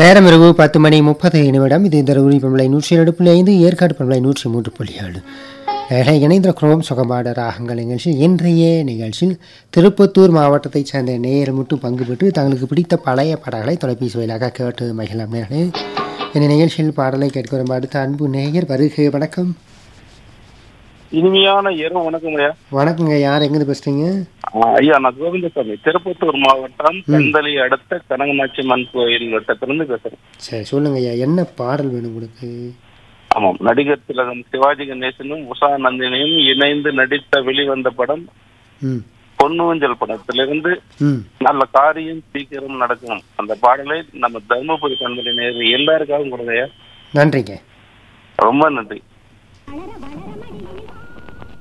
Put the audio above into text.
நேரம் இரவு பத்து மணி முப்பது நிமிடம் இது இந்த ரூரி பண்பலை நூற்றி இரண்டு புள்ளி ஐந்து ஏற்காடு பண்பலை நூற்றி மூன்று புள்ளி ஏழு நேரலை இணைந்திருக்கிறோம் சுகமாட ராகங்கள் நிகழ்ச்சி இன்றைய நிகழ்ச்சியில் திருப்பத்தூர் மாவட்டத்தைச் சேர்ந்த நேயர் மட்டும் பங்கு பெற்று தங்களுக்கு பிடித்த பழைய பாடல்களை தொலைபேசி வாயிலாக கேட்டு மகிழலாம் நேர்களே இந்த நிகழ்ச்சியில் பாடலை கேட்க வரும் அடுத்த அன்பு நேயர் வருகை வணக்கம் இனிமையான இரவு வணக்கம் ஐயா வணக்கங்க யார் எங்கிருந்து பேசுறீங்க ஆ, ஐயா நான் கோவிந்தசாமி திருப்பத்தூர் மாவட்டம் கந்தளி அடுத்த கனகநாச்சியம்மன் கோயில் வட்டத்திலிருந்து பேசுறேன் சரி சொல்லுங்க ஐயா என்ன பாடல் வேணும் உங்களுக்கு ஆமாம் நடிகர் திலகம் சிவாஜி கணேசனும் உஷா நந்தினியும் இணைந்து நடித்த வெளிவந்த படம் ம் பொன்னுவஞ்சல் படத்திலிருந்து ம் நல்ல காரியம் சீக்கிரம் நடக்கும் அந்த பாடலை நம்ம தருமபுரி கந்தளி நேரு எல்லாருக்காகவும் கொடுங்க ஐயா நன்றிங்க ரொம்ப நன்றி